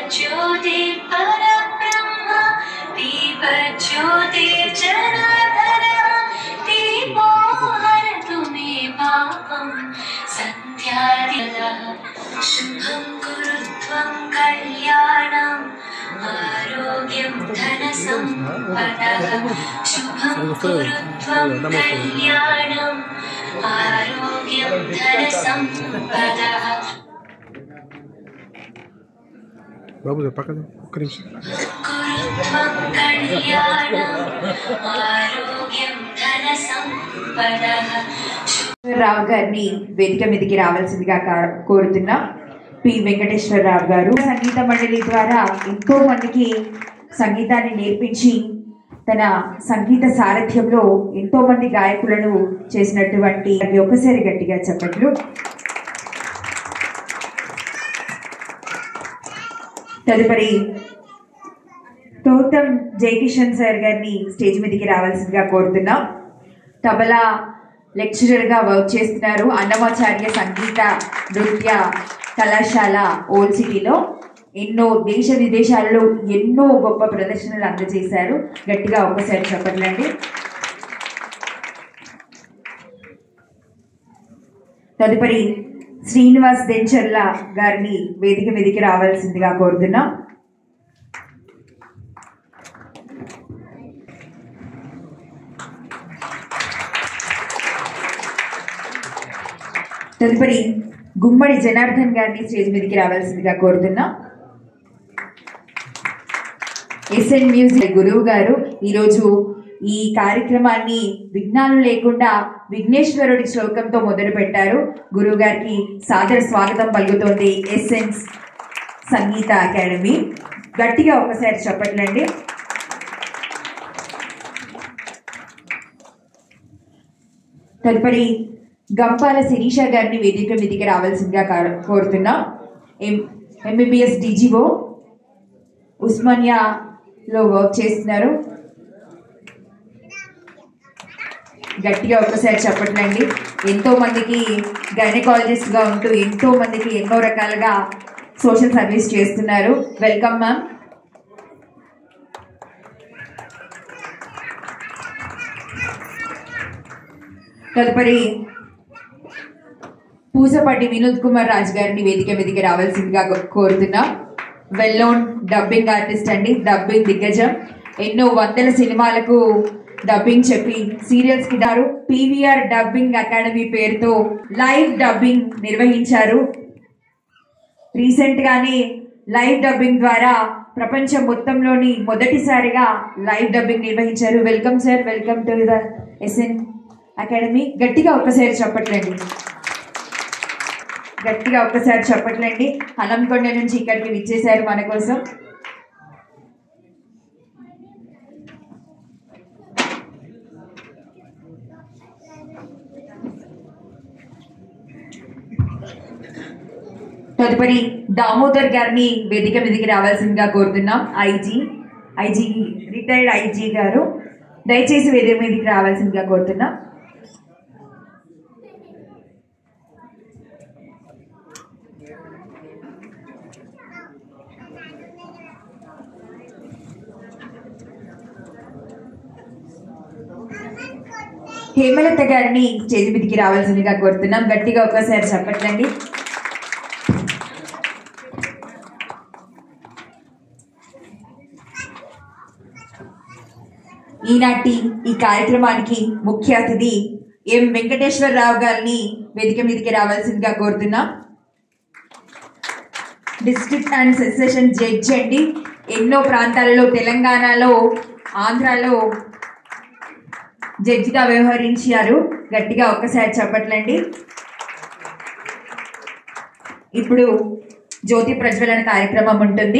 दीपज्योति परब्रह्म दीपज्योतिर्जनार्दन दीपो हरतु मे पापं सन्ध्यादिलः शुभं कुरु त्वं कल्याणम् आरोग्यं धनसम्पदः शुभं कुरु त्वं कल्याणम् आरोग्यं धनसम्पदः బాబు పక్కన ఒక్క నిమిషం कुरुत्वं कल्याणम् आरोग्यं धनसम्पदः రావు గారిని వేదిక మీదకి రావాల్సిందిగా కా- కోరుతున్నాం పి వెంకటేశ్వరరావు గారు సంగీత మండలి ద్వారా ఎంతో మందికి సంగీతాన్ని నేర్పించి తన సంగీత సారథ్యంలో ఎంతో మంది గాయకులను చేసినటువంటి అది ఒకసారి గట్టిగా చెప్పట్లు తదుపరి తోతం జయకిషన్ సార్ గారిని స్టేజ్ మీదకి రావాల్సిందిగా కోరుతున్నాం తబలా లెక్చరర్గా వర్క్ చేస్తున్నారు అన్నమాచార్య సంగీత నృత్య కళాశాల ఓల్డ్ సిటీలో ఎన్నో దేశ విదేశాలలో ఎన్నో గొప్ప ప్రదర్శనలు అందజేశారు గట్టిగా ఒకసారి చెప్పట్లండి తదుపరి శ్రీనివాస్ దెంచర్ల గారిని వేదిక మీదకి రావాల్సిందిగా కోరుతున్నాం తదుపరి గుమ్మడి జనార్దన్ గారిని స్టేజ్ మీదకి రావాల్సిందిగా కోరుతున్నాం ఎస్ఎన్ మ్యూజిక్ గురువు గారు ఈరోజు ఈ కార్యక్రమాన్ని విఘ్నాలు లేకుండా విఘ్నేశ్వరుడి శ్లోకంతో మొదలు పెట్టారు గురువు గారికి సాదర స్వాగతం పలుకుతోంది ఎస్ఎన్స్ సంగీత అకాడమీ గట్టిగా ఒకసారి చెప్పట్లండి తదుపరి గంపాల శిరీష గారిని వేదిక మీదికి రావాల్సిందిగా కా- కోరుతున్నాం ఎం ఎంబీబీఎస్ డీజీఓ ఉస్మానియాలో వర్క్ చేస్తున్నారు గట్టిగా ఒక్కసారి చెప్పట్లండి ఎంతో మందికి గైనకాలజిస్ట్ గా ఉంటూ ఎంతో మందికి ఎన్నో రకాలుగా సోషల్ సర్వీస్ చేస్తున్నారు వెల్కమ్ మ్యామ్ తదుపరి పూసపాటి వినోద్ కుమార్ రాజ్ గారిని వేదిక మీదకి రావాల్సిందిగా కో- కోరుతున్నాం వెల్ నోన్ డబ్బింగ్ ఆర్టిస్ట్ అండి డబ్బింగ్ దిగ్గజం ఎన్నో వందల సినిమాలకు డబ్బింగ్ చెప్పి సీరియల్స్ కి దారు పీవీఆర్ డబ్బింగ్ అకాడమీ పేరుతో లైవ్ డబ్బింగ్ నిర్వహించారు రీసెంట్ గానే లైవ్ డబ్బింగ్ ద్వారా ప్రపంచం మొత్తంలోని మొదటిసారిగా లైవ్ డబ్బింగ్ నిర్వహించారు welcome sir welcome to the SN academy గట్టిగా ఒక్కసారి చెప్పట్లండి గట్టిగా ఒక్కసారి చెప్పట్లండి హనంకొండ నుంచి ఇక్కడికి విచ్చేశారు మన కోసం తదుపరి దామోదర్ గారిని వేదిక మీదకి రావాల్సిందిగా కోరుతున్నాం ఐజీ ఐజీ రిటైర్డ్ ఐజీ గారు దయచేసి వేదిక మీదకి రావాల్సిందిగా కోరుతున్నాం హేమలత గారిని స్టేజ్ మీదకి రావాల్సిందిగా కోరుతున్నాం గట్టిగా ఒక్కసారి చెప్పట్లండి ఈనాటి ఈ కార్యక్రమానికి ముఖ్య అతిథి ఎం వెంకటేశ్వరరావు గారిని వేదిక మీదకి రావాల్సిందిగా కోరుతున్నాం డిస్ట్రిక్ట్ అండ్ సెన్సేషన్ జడ్జి అండి ఎన్నో ప్రాంతాలలో తెలంగాణలో ఆంధ్రాలో జడ్జిగా వ్యవహరించారు గట్టిగా ఒక్కసారి చెప్పట్లండి ఇప్పుడు జ్యోతి ప్రజ్వలన కార్యక్రమం ఉంటుంది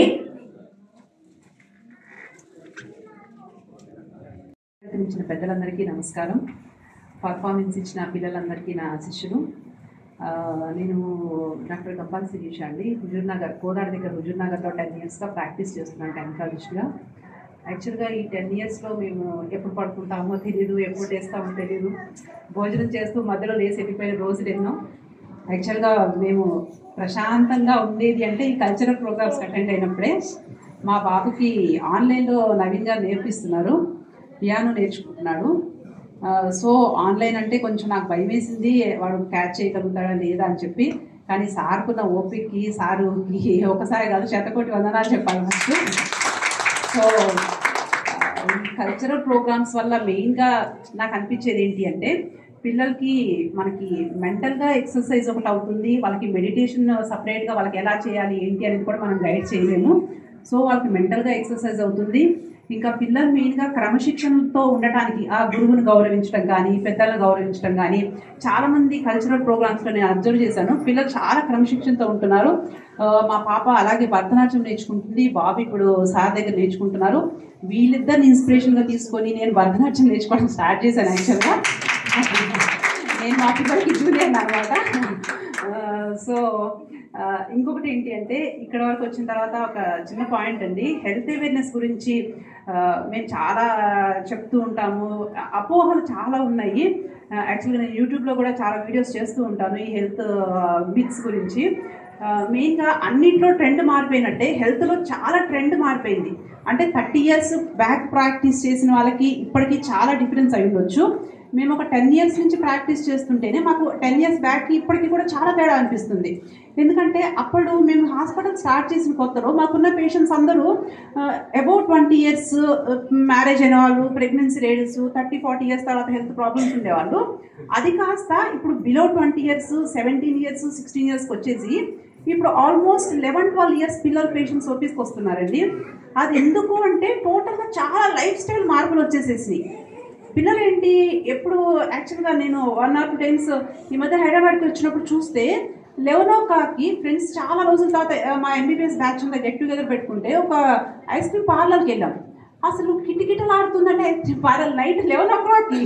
ఇచ్చిన పెద్దలందరికీ నమస్కారం పర్ఫార్మెన్స్ ఇచ్చిన పిల్లలందరికీ నా శిష్యులు ఆ, నేను డాక్టర్ గంపాల్ శిరీష అండి హుజూర్ నగర్ కోదాడ దగ్గర హుజూర్ నగర్లో టెన్ ఇయర్స్గా ప్రాక్టీస్ చేస్తున్నాను గైనకాలజిస్ట్గా యాక్చువల్గా ఈ టెన్ ఇయర్స్లో మేము ఎప్పుడు పడుకుంటామో తెలియదు ఎప్పుడు లేస్తామో తెలియదు భోజనం చేస్తూ మధ్యలో లేసి వెళ్ళిపోయిన రోజులు ఎన్నో యాక్చువల్గా మేము ప్రశాంతంగా ఉండేది అంటే ఈ కల్చరల్ ప్రోగ్రామ్స్ అటెండ్ అయినప్పుడే మా బాబుకి ఆన్లైన్లో నవీన్ గారు నేర్పిస్తున్నారు పియానో నేర్చుకుంటున్నాడు ఆ, సో ఆన్లైన్ అంటే కొంచెం నాకు భయం వేసింది వాడు క్యాచ్ చేయగలుగుతాడా లేదా అని చెప్పి కానీ సార్కున్న ఓపిక్కి సారుకి ఒకసారి కాదు శతకోటి వందనాలు చెప్పాలి ఫస్ట్ సో కల్చరల్ ప్రోగ్రామ్స్ వల్ల మెయిన్గా నాకు అనిపించేది ఏంటి అంటే పిల్లలకి మనకి మెంటల్గా ఎక్సర్సైజ్ ఒకటి అవుతుంది వాళ్ళకి మెడిటేషన్ సపరేట్గా వాళ్ళకి ఎలా చేయాలి ఏంటి అనేది కూడా మనం గైడ్ చేయలేము సో వాళ్ళకి మెంటల్గా ఎక్సర్సైజ్ అవుతుంది ఇంకా పిల్లలు మెయిన్గా క్రమశిక్షణతో ఉండటానికి ఆ గురువుని గౌరవించడం కానీ పెద్దలను గౌరవించడం కానీ చాలామంది కల్చరల్ ప్రోగ్రామ్స్లో నేను అబ్జర్వ్ చేశాను పిల్లలు చాలా క్రమశిక్షణతో ఉంటున్నారు ఆ, మా పాప అలాగే భరతనాట్యం నేర్చుకుంటుంది బాబు ఇప్పుడు సార్ దగ్గర నేర్చుకుంటున్నారు వీళ్ళిద్దరిని ఇన్స్పిరేషన్గా తీసుకొని నేను భరతనాట్యం నేర్చుకోవడం స్టార్ట్ చేశాను యాక్చువల్గా నేను మా పిల్లలకి జూనియర్ అనమాట సో ఇంకొకటి ఏంటి అంటే ఇక్కడ వరకు వచ్చిన తర్వాత ఒక చిన్న పాయింట్ అండి హెల్త్ అవేర్నెస్ గురించి ఆ, మేము చాలా చెప్తూ ఉంటాము అపోహలు చాలా ఉన్నాయి యాక్చువల్గా నేను యూట్యూబ్లో కూడా చాలా వీడియోస్ చేస్తూ ఉంటాను ఈ హెల్త్ మిత్స్ గురించి మెయిన్గా అన్నింటిలో ట్రెండ్ మారిపోయినట్టే హెల్త్లో చాలా ట్రెండ్ మారిపోయింది అంటే థర్టీ ఇయర్స్ బ్యాక్ ప్రాక్టీస్ చేసిన వాళ్ళకి ఇప్పటికీ చాలా డిఫరెన్స్ అయి ఉండొచ్చు మేము ఒక టెన్ ఇయర్స్ నుంచి ప్రాక్టీస్ చేస్తుంటేనే మాకు టెన్ ఇయర్స్ బ్యాక్కి ఇప్పటికి కూడా చాలా తేడా అనిపిస్తుంది ఎందుకంటే అప్పుడు మేము హాస్పిటల్ స్టార్ట్ చేసిన కొత్తలో మాకున్న పేషెంట్స్ అందరూ అబౌట్ ట్వంటీ ఇయర్స్ మ్యారేజ్ అయిన వాళ్ళు pregnancy rates thirty forty years తర్వాత హెల్త్ ప్రాబ్లమ్స్ ఉండేవాళ్ళు అది కాస్త ఇప్పుడు below twenty years seventeen years sixteen ఇయర్స్కి వచ్చేసి ఇప్పుడు ఆల్మోస్ట్ లెవెన్ ట్వెల్వ్ ఇయర్స్ పిల్లల పేషెంట్స్ ఓపీస్కి వస్తున్నారండి అది ఎందుకు అంటే టోటల్గా చాలా లైఫ్ స్టైల్ మార్పులు వచ్చేసేసినాయి పిల్లలు ఏంటి ఎప్పుడు యాక్చువల్గా నేను వన్ ఆర్ టూ టైమ్స్ ఈ మధ్య హైదరాబాద్కి వచ్చినప్పుడు చూస్తే లెవెన్ ఓ క్లాక్కి ఫ్రెండ్స్ చాలా రోజుల తర్వాత ఆ, మా ఎంబీబీఎస్ బ్యాచ్ అంతా గెట్ టుగెదర్ పెట్టుకుంటే ఒక ఐస్ క్రీమ్ పార్లర్కి వెళ్ళాం అసలు కిటకిటలు ఆడుతుందంటే పార్లర్ నైట్ లెవెన్ ఓ క్లాక్కి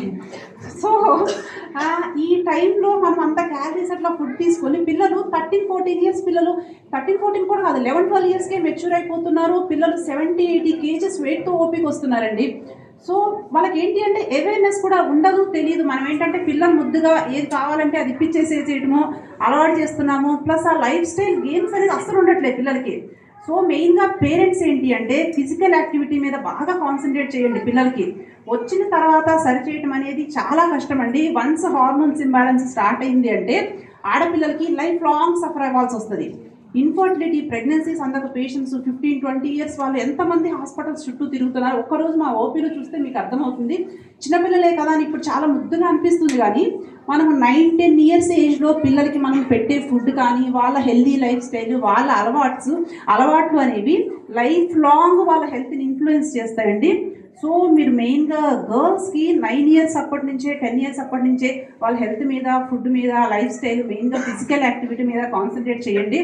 సో ఆ, ఈ టైంలో మనం అంత క్యాలరీస్ అట్లా ఫుడ్ తీసుకొని పిల్లలు థర్టీన్ ఫోర్టీన్ ఇయర్స్ పిల్లలు థర్టీన్ ఫోర్టీన్ కూడా కాదు లెవెన్ ట్వెల్వ్ ఇయర్స్కే మెచ్యూర్ అయిపోతున్నారు పిల్లలు సెవెంటీ ఎయిటీ కేజెస్ వెయిట్తో ఓపిక వస్తున్నారండి సో వాళ్ళకి ఏంటి అంటే అవేర్నెస్ కూడా ఉండదు తెలియదు మనం ఏంటంటే పిల్లలు ముద్దుగా ఏది కావాలంటే అది ఇప్పించేసేసేయటము అలవాటు చేస్తున్నాము ప్లస్ ఆ లైఫ్ స్టైల్ గేమ్స్ అనేది అస్సలు ఉండట్లేదు పిల్లలకి సో మెయిన్గా పేరెంట్స్ ఏంటి అంటే ఫిజికల్ యాక్టివిటీ మీద బాగా కాన్సన్ట్రేట్ చేయండి పిల్లలకి వచ్చిన తర్వాత సరిచేయటం అనేది చాలా కష్టం అండి వన్స్ హార్మోన్స్ ఇంబ్యాలెన్స్ స్టార్ట్ అయింది అంటే ఆడపిల్లలకి లైఫ్ లాంగ్ సఫర్ అవ్వాల్సి వస్తుంది ఇన్ఫర్టిలిటీ ప్రెగ్నెన్సీస్ అందక పేషెంట్స్ ఫిఫ్టీన్ ట్వంటీ ఇయర్స్ వాళ్ళు ఎంతమంది హాస్పిటల్స్ చుట్టూ తిరుగుతున్నారు ఒక్కరోజు మా ఓపీలో చూస్తే మీకు అర్థమవుతుంది చిన్నపిల్లలే కదా అని ఇప్పుడు చాలా ముద్దుగా అనిపిస్తుంది కానీ మనం నైన్ టెన్ ఇయర్స్ ఏజ్లో పిల్లలకి మనం పెట్టే ఫుడ్ కానీ వాళ్ళ హెల్దీ లైఫ్ స్టైల్ వాళ్ళ అలవాట్స్ అలవాట్లు అనేవి లైఫ్ లాంగ్ వాళ్ళ హెల్త్ని ఇన్ఫ్లుయెన్స్ చేస్తాయండి సో మీరు మెయిన్గా గర్ల్స్కి నైన్ ఇయర్స్ అప్పటి నుంచే టెన్ ఇయర్స్ అప్పటి నుంచే వాళ్ళ హెల్త్ మీద ఫుడ్ మీద లైఫ్ స్టైల్ మెయిన్గా ఫిజికల్ యాక్టివిటీ మీద కాన్సన్ట్రేట్ చేయండి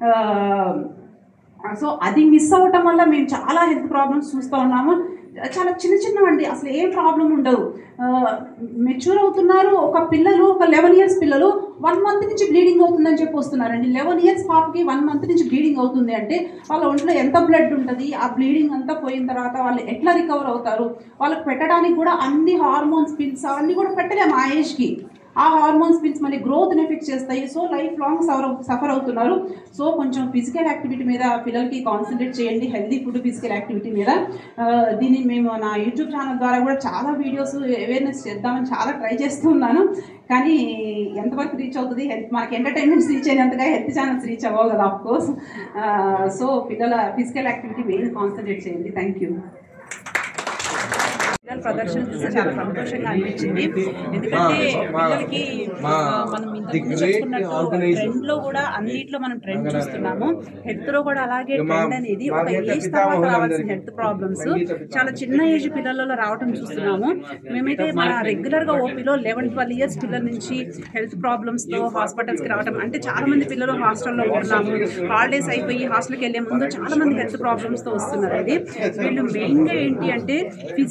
సో అది మిస్ అవ్వటం వల్ల మేము చాలా హెల్త్ ప్రాబ్లమ్స్ చూస్తూ ఉన్నాము చాలా చిన్న చిన్నవండి అసలు ఏం ప్రాబ్లం ఉండదు మెచ్యూర్ అవుతున్నారు ఒక పిల్లలు ఒక లెవెన్ ఇయర్స్ పిల్లలు వన్ మంత్ నుంచి బ్లీడింగ్ అవుతుందని చెప్పి వస్తున్నారండి లెవెన్ ఇయర్స్ పాపకి వన్ మంత్ నుంచి బ్లీడింగ్ అవుతుంది అంటే వాళ్ళ ఒంట్లో ఎంత బ్లడ్ ఉంటుంది ఆ బ్లీడింగ్ అంతా పోయిన తర్వాత వాళ్ళు ఎట్లా రికవర్ అవుతారు వాళ్ళకి పెట్టడానికి కూడా అన్ని హార్మోన్స్ పిల్స్ అవన్నీ కూడా పెట్టలేము ఆ ఏజ్కి ఆ హార్మోన్స్ పిల్స్ మళ్ళీ గ్రోత్ని ఎఫెక్ట్ చేస్తాయి so life long suffer suffer అవుతున్నారు సో కొంచెం ఫిజికల్ యాక్టివిటీ మీద పిల్లలకి కాన్సన్ట్రేట్ చేయండి హెల్దీ ఫుడ్ ఫిజికల్ యాక్టివిటీ మీద ఆ, దీన్ని మేము నా యూట్యూబ్ ఛానల్ ద్వారా కూడా చాలా వీడియోస్ అవేర్నెస్ చేద్దామని చాలా ట్రై చేస్తూ ఉన్నాను కానీ ఎంతవరకు రీచ్ అవుతుంది హెల్త్ మనకి ఎంటర్టైన్మెంట్స్ రీచ్ అయినంతగా హెల్త్ ఛానల్స్ రీచ్ అవ్వవు కదా ఆఫ్ కోర్స్ సో పిల్లల ఫిజికల్ యాక్టివిటీ మెయిన్ కాన్సన్ట్రేట్ చేయండి థ్యాంక్ యూ పిల్లల ప్రదర్శన చూసి చాలా సంతోషంగా అనిపించింది ఎందుకంటే పిల్లలకి మా ఆ, మనం ఇంతకు ది ముందు గ్రేట్ చెప్పుకున్నట్టు ఆర్గనైజర్ ట్రెండ్ లో కూడా అన్నిట్లో మనం ట్రెండ్ చూస్తున్నాము హెల్త్ లో కూడా అలాగే మా- ట్రెండ్ అనేది మా ఒక గీత ఏజ్ తర్వాత పితామహులందరికీ, రావాల్సిన హెల్త్ ప్రాబ్లమ్స్ సంగీత పితామహులు. చాలా చిన్న ఏజ్ పిల్లలలో రావటం చూస్తున్నాము మేమైతే మన రెగ్యులర్ గా ఓపీలో లెవెన్ ట్వెల్వ్ ఇయర్స్ పిల్లల నుంచి హెల్త్ ప్రాబ్లమ్స్ తో హాస్పిటల్స్ కి రావటం అంటే చాలా మంది పిల్లలు హాస్టల్లో ఉన్నాము హాలిడేస్ అయిపోయి హాస్టల్కి వెళ్లే ముందు చాలా మంది హెల్త్ ప్రాబ్లమ్స్ తో వస్తున్నారండి వీళ్ళు మెయిన్ గా ఏంటి అంటే ఫిజికల్ ఎక్సర్సైజ్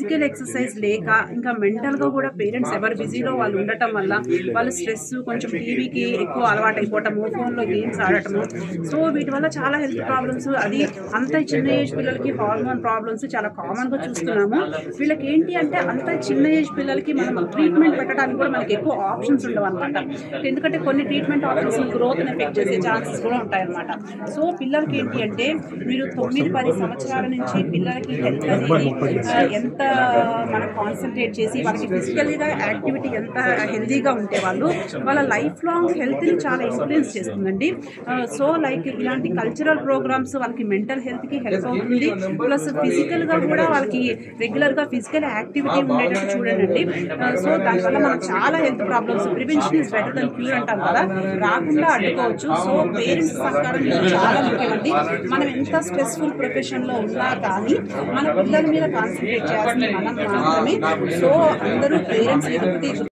ఎక్సర్సైజ్ లేక ఇంకా మెంటల్గా కూడా పేరెంట్స్ ఎవరు బిజీలో వాళ్ళు ఉండటం వల్ల వాళ్ళు స్ట్రెస్ కొంచెం టీవీకి ఎక్కువ అలవాటు అయిపోవటము ఫోన్లో గేమ్స్ ఆడటము సో వీటి వల్ల చాలా హెల్త్ ప్రాబ్లమ్స్ అది అంత చిన్న ఏజ్ పిల్లలకి హార్మోన్ ప్రాబ్లమ్స్ చాలా కామన్గా చూస్తున్నాము వీళ్ళకి ఏంటి అంటే అంత చిన్న ఏజ్ పిల్లలకి మనం ట్రీట్మెంట్ పెట్టడానికి కూడా మనకి ఎక్కువ ఆప్షన్స్ ఉండవు అనమాట ఎందుకంటే కొన్ని ట్రీట్మెంట్ ఆప్షన్స్ గ్రోత్ ఎఫెక్ట్ చేసే ఛాన్సెస్ కూడా ఉంటాయన్నమాట సో పిల్లలకి ఏంటి అంటే మీరు తొమ్మిది పది సంవత్సరాల నుంచి పిల్లలకి హెల్త్ అనేది ఆ, ఎంత మనం కాన్సన్ట్రేట్ చేసి వాళ్ళకి ఫిజికల్గా యాక్టివిటీ ఎంత హెల్తీగా ఉంటే వాళ్ళు వాళ్ళ లైఫ్ లాంగ్ హెల్త్ని చాలా ఇన్ఫ్లుయెన్స్ చేస్తుందండి సో లైక్ ఇలాంటి కల్చరల్ ప్రోగ్రామ్స్ వాళ్ళకి మెంటల్ హెల్త్కి హెల్ప్ అవుతుంది ప్లస్ ఫిజికల్గా కూడా వాళ్ళకి రెగ్యులర్గా ఫిజికల్ యాక్టివిటీ ఉండేటట్టు చూడండి సో దానివల్ల మనకు చాలా health problems prevention is better than cure అంటాం కదా రాకుండా అడ్డుకోవచ్చు సో పేరెంట్స్ సహకారం ఇది చాలా ముఖ్యమండి మనం ఎంత స్ట్రెస్ఫుల్ ప్రొఫెషన్లో ఉన్నా కానీ మన పిల్లల మీద కాన్సన్ట్రేట్ చేయాల్సింది మనం మాత్రమే సో అందరూ పేరెంట్స్